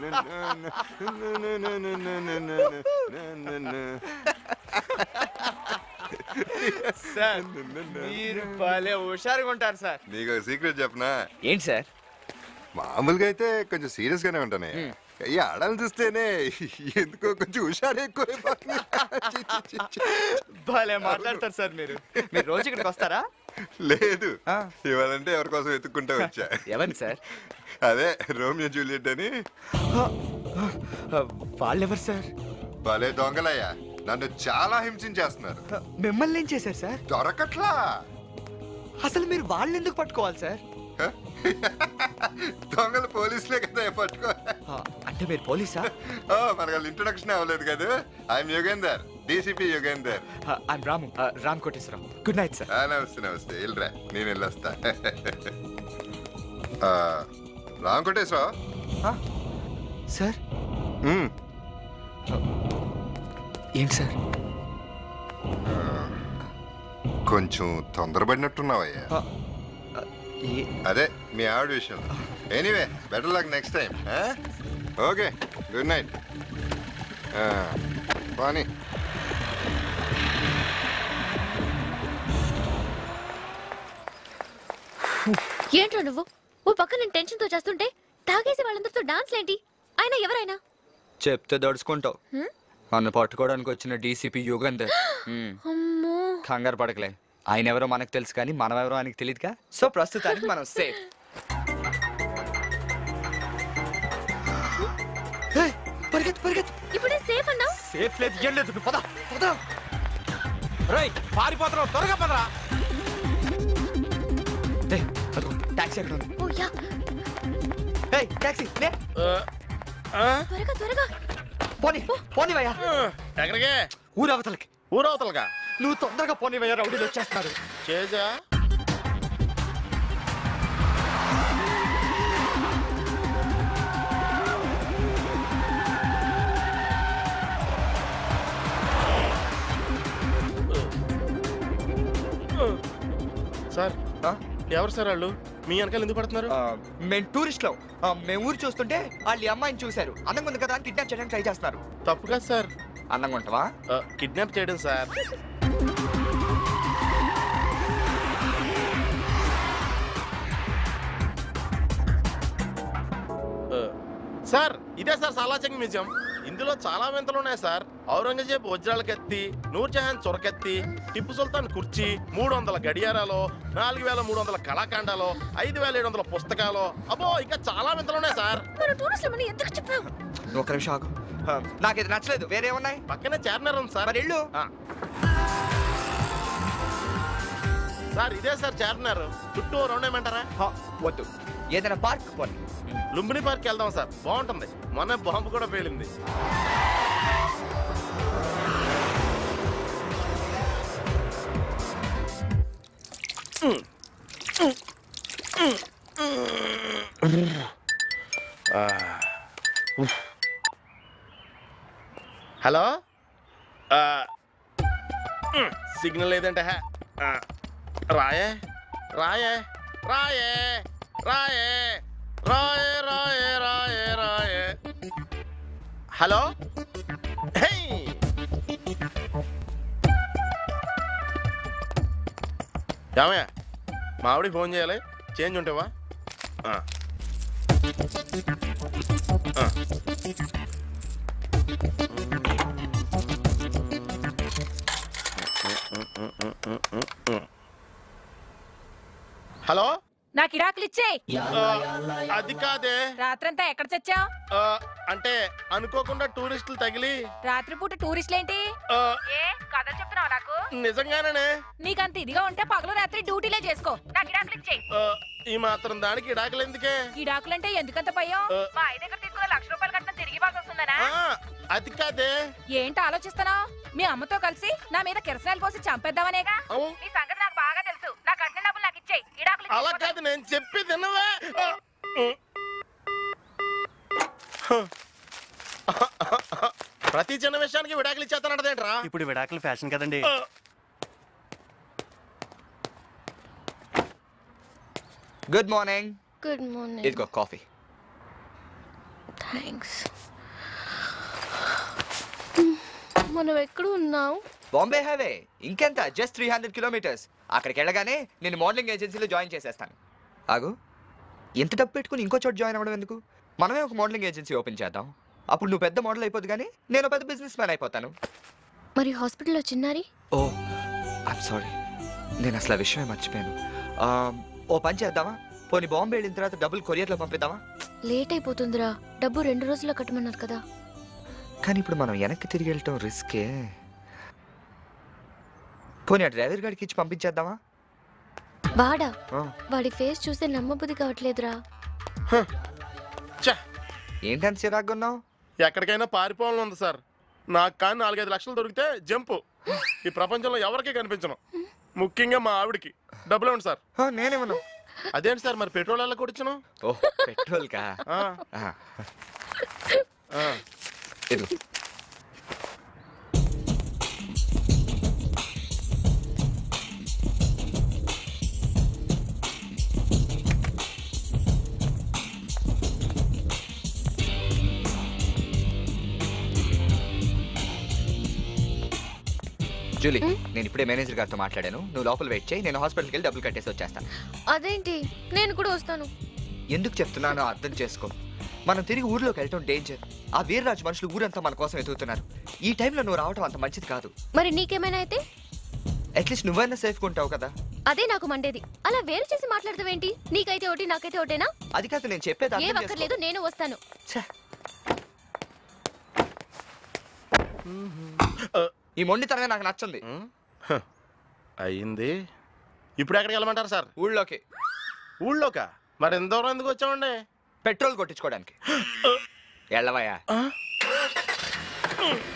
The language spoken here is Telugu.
సార్ మీరు భలే హుషారుగా ఉంటారు సార్ నీకు ఒక సీక్రెట్ చెప్పనా ఏంటి సార్ మామూలుగా అయితే కొంచెం సీరియస్ గానే ఉంటానే ఈ ఆడాలని చూస్తేనే ఎందుకో కొంచెం హుషారు ఎక్కువ భలే మాట్లాడతారు సార్ మీరు మీరు రోజు ఇక్కడికి వస్తారా లేదు ఆ. ఇవాళంటే ఎవరి కోసం వెతుక్కుంటా వచ్చా ఎవరిని సార్ అదే రోమియో జూలియట్ అని వాళ్ళెవరు సార్ భలే దొంగలయ్యా నన్ను చాలా హింసించేస్తున్నారు మిమ్మల్ని ఏం చేశారు సార్ దొరకట్లా అసలు మీరు వాళ్ళని ఎందుకు పట్టుకోవాలి సార్ హ? దొంగలు పోలీసులే కదా పట్టుకో ఆ, అంటే మీరు పోలీసా ఓ, మనకు వాళ్ళు ఇంట్రొడక్షన్ అవ్వలేదు కదా I'm Yugender DCP Yugender I'm Ramu ఆ, Ram Koteswararao good night sir ఆ, నమస్తే నమస్తే వెళ్ళరా నేను వెళ్ళొస్తా ఆ, రామ్ కోటేశ్వరరావు సార్ మ్మ్. ఏంటి సార్ కొంచెం తొందరపడినట్టున్నావయ్యా ఆ, ఆ, ఏ- అదే మీ ఆవిడ విషయం anyway better luck next time okay good night పోనీ ఏంట్రా నువ్వు ఓ పక్క నేను టెన్షన్ తో చేస్తుంటే తాగేసి వాళ్ళందరితో డాన్స్ ఏంటి ఆయన ఎవరైనా చెప్తే దడుచుకుంటావు హ్మ్? నన్ను పట్టుకోవడానికి వచ్చిన డీసీపీ యుగంధర్ మ్మ్. అమ్మో కంగారు పడకలే ఆయన ఎవరో మనకు తెలుసు కానీ మనం ఎవరో ఆయనకి తెలియదుగా సో ప్రస్తుతానికి మనం సేఫ్ పరిగెత్తు పరిగెత్తు ఇప్పుడే సేఫ్ అన్నావు సేఫ్ లేదు ఏం లేదు నువ్వు పద పద రై పారిపోతున్నావు త్వరగా పదరా టాక్సీ ఎక్కడ ఉంది ఓ యా ఏయ్ టాక్సీ లే త్వరగా త్వరగా పోనీ పోనీవయ్యా ఎక్కడికే ఊరవతలకి ఊరవతలుగా నువ్వు తొందరగా పోనీవయ్యా రౌడీలు వచ్చేస్తున్నారు చేజా సార్ ఆ? ఎవరు సార్ వాళ్ళు మీ వెనకాల ఎందుకు పడుతున్నారు ఆ, మేము టూరిస్ట్ లో ఆ, మేము ఊరు చూస్తుంటే వాళ్ళు ఈ అమ్మాయిని చూశారు అందంగా ఉంది కదా అని కిడ్నాప్ చేయడానికి ట్రై చేస్తున్నారు తప్పు కాదు సార్ అందంగా ఉంటావా కిడ్నాప్ చేయడం సార్ ఆ, సార్ ఇదే సార్ సాలాచంగ్ మ్యూజియం ఇందులో చాలా వింతలు ఉన్నాయి సార్ ఔరంగజేబ్ వజ్రాల కత్తి నూర్జహాన్ చొరకత్తి టిప్పు సుల్తాన్ కుర్చీ మూడు వందల గడియారాలు నాలుగు వేల మూడు వందల కళాఖండాలు ఐదు వేల ఏడు వందల పుస్తకాలు అబ్బో ఇంకా చాలా వింతలు ఉన్నాయి సార్ మన టూరిస్టులమని ఎందుకు చెప్పావు నువ్వు ఒక నిమిషం ఆగు ఆ, నాకు ఇది నచ్చలేదు వేరే ఉన్నాయి పక్కనే చార్మినార్ ఉంది సార్ మరి ఇల్లు ఆ. సార్ ఇదే సార్ చార్మినార్ చుట్టూ రౌండ్ ఏమంటారా హా, వద్దు ఏదైనా పార్క్ పోనీ లుంబిని పార్క్ వెళ్దాం సార్ బాగుంటుంది మొన్న బాంబు కూడా పేలింది హలో సిగ్నల్ లేదంటే హే. ఆ, రాయే రాయే రాయే రాయే రాయే రాయే రాయే రాయే హలో హే ఏమయ్య మా ఆవిడకి ఫోన్ చేయాలి చేంజ్ ఉంటావా ఆ. ఆ. హలో నాకు ఇడాకులు ఇచ్చేయ్ ఆ, అది కాదే రాత్రంతా ఎక్కడ చచ్చావు ఆ, అంటే అనుకోకుండా టూరిస్టులు తగిలి రాత్రిపూట టూరిస్టులేంటి ఆ, ఏ కథలు చెప్తున్నావు నాకు నిజంగానే నీకంత ఇదిగా ఉంటే పగలు రాత్రి డ్యూటీలే చేసుకో నాకు ఇడాకులు ఇచ్చేయ్ ఆ, ఈ మాత్రం దానికి ఇడాకలు ఎందుకే ఇడాకులంటే ఎందుకంత భయం ఆ. మా ఐదు దగ్గర తీసుకున్న లక్ష రూపాయలు కట్టిన తిరిగి ఇవ్వాల్సి వస్తుందనా ఆ, అది కాదే ఏంటి ఆలోచిస్తున్నావు మీ అమ్మతో కలిసి నా మీద కిరసనాలు పోసి చంపేద్దామనేగా అవు. నీ సంగతి నాకు బాగా తెలుసు నా కట్టిన డబ్బులు నాకు ఇచ్చేయ్ ఇడాకులు అలా ఇచ్చేయ్. కాదు నేను చెప్పి తినవే ఆ, ఉమ్. ప్రతి చిన్న విషయానికి విడాకులు ఇచ్చేస్తానంటదేంట్రా ఇప్పుడు విడాకులు ఫ్యాషన్ కదండి ఆ, గుడ్ మార్నింగ్ గుడ్ మార్నింగ్ ఇదిగో కాఫీ థ్యాంక్స్ మనం ఎక్కడ ఉన్నాం బాంబే హైవే ఇంకెంత జస్ట్ త్రీ హండ్రెడ్ కిలోమీటర్స్ అక్కడికి వెళ్ళగానే నేను మోడలింగ్ ఏజెన్సీలో జాయిన్ చేసేస్తాను ఆగు ఎంత డబ్బు పెట్టుకుని ఇంకో చోట జాయిన్ అవ్వడం ఎందుకు మనమే ఒక మోడలింగ్ ఏజెన్సీ ఓపెన్ చేద్దాం అప్పుడు నువ్వు పెద్ద మోడల్ అయిపోద్దు కానీ నేను పెద్ద బిజినెస్ మ్యాన్ అయిపోతాను మరి హాస్పిటల్లో చిన్నారి ఓ ఐమ్ సారీ నేను అసలు ఆ విషయమే మర్చిపోయాను ఆ, ఓ పని చేద్దామా పోనీ బాంబే వెళ్ళిన తర్వాత డబ్బులు కొరియర్లో పంపిద్దామా లేట్ అయిపోతుందిరా డబ్బు రెండు రోజుల్లో కట్టమన్నారు కదా కానీ ఇప్పుడు మనం వెనక్కి తిరిగి వెళ్ళటం రిస్కే పోనీ ఆ డ్రైవర్ గారికి ఇచ్చి పంపించేద్దామా వాడా ఆ, వాడి ఫేస్ చూస్తే నమ్మబుద్ధి కావట్లేదురా ఛ, ఏంటంత చిరాగ్గా ఉన్నావు ఎక్కడికైనా పారిపోవాలని ఉంది సార్ నాకు కానీ నాలుగైదు లక్షలు దొరికితే జంపు ఈ ప్రపంచంలో ఎవరికీ కనిపించను ముఖ్యంగా మా ఆవిడకి డబ్బులు ఇవ్వండి సార్ ఆ, నేనేమన్నా అదేంటి సార్ మరి పెట్రోల్ ఎలా కొడిచను ఓ పెట్రోల్ కా ఆ, ఇదిగో. జూలీ నేను ఇప్పుడే మేనేజర్ గారితో మాట్లాడాను నువ్వు లోపల వెయిట్ చేయి నేను హాస్పిటల్కి వెళ్ళి డబ్బులు కట్టేసి వచ్చేస్తాను అదేంటి నేను కూడా వస్తాను ఎందుకు చెప్తున్నానో అర్థం చేసుకో మనం తిరిగి ఊర్లోకి వెళ్ళటం డేంజర్ ఆ వీర్రాజు మనుషులు ఊరంతా మన కోసం ఎదుగుతున్నారు ఈ టైంలో నువ్వు రావటం అంత మంచిది కాదు మరి నీకేమైనా అయితే అట్లీస్ట్ నువ్వైనా సేఫ్గా ఉంటావు కదా అదే నాకు మండేది అలా వేరు చేసి మాట్లాడతావేంటి నీకైతే ఒకటి నాకైతే ఒకటేనా అది కాదు నేను చెప్పేది ఏ అర్థం చేసుకో. అక్కర్లేదు నేను వస్తాను ఛే. ఈ మొండితనమే నాకు నచ్చింది అయ్యింది ఇప్పుడు ఎక్కడికి వెళ్ళమంటారు సార్ ఊళ్ళోకి ఊళ్ళోకా మరి ఎంత దూరం ఎందుకు వచ్చామండి పెట్రోల్ కొట్టించుకోవడానికి ఎళ్ళవయ్యా ఆ?